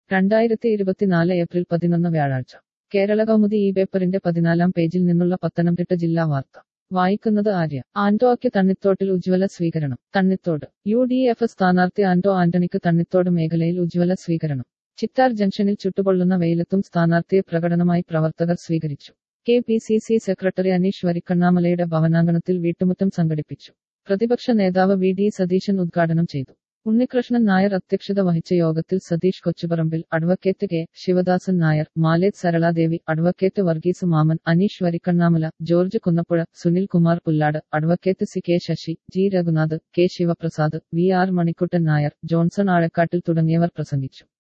രണ്ടായിരത്തി ഇരുപത്തിനാല് ഏപ്രിൽ പതിനൊന്ന് വ്യാഴാഴ്ച കേരള കൗമുദി ഈ പേപ്പറിന്റെ പതിനാലാം പേജിൽ നിന്നുള്ള പത്തനംതിട്ട ജില്ലാ വാർത്ത വായിക്കുന്നത് ആര്യ ആന്റോയ്ക്ക് തണ്ണിത്തോട്ടിൽ ഉജ്ജ്വല സ്വീകരണം തണ്ണിത്തോട് യു ഡി എഫ് സ്ഥാനാർത്ഥി ആന്റോ ആന്റണിക്ക് തണ്ണിത്തോട് മേഖലയിൽ ഉജ്ജ്വല സ്വീകരണം ചിറ്റാർ ജംഗ്ഷനിൽ ചുട്ടുപൊള്ളുന്ന വെയിലത്തും സ്ഥാനാർത്ഥിയെ പ്രകടനമായി പ്രവർത്തകർ സ്വീകരിച്ചു K P C C secretary Aneesh വരിക്കണ്ണാമലയുടെ ഭവനാങ്കണത്തിൽ വീട്ടുമുറ്റം സംഘടിപ്പിച്ചു പ്രതിപക്ഷ നേതാവ് വി ഡി സതീശൻ ഉദ്ഘാടനം ചെയ്തു ഉണ്ണികൃഷ്ണൻ നായർ അധ്യക്ഷത വഹിച്ച യോഗത്തിൽ Satheesh Kochuparambil advocate K Sivadasan Nair Maleth Saraladevi advocate Varghese Mammen Aneesh Varikkannamala George Kunnappuzha Sunil Kumar Pullad advocate C K Sasi G Reghunath K Sivaprasad V R Manikkuttan Nair Johnson Azhakkattil തുടങ്ങിയവർ പ്രസംഗിച്ചു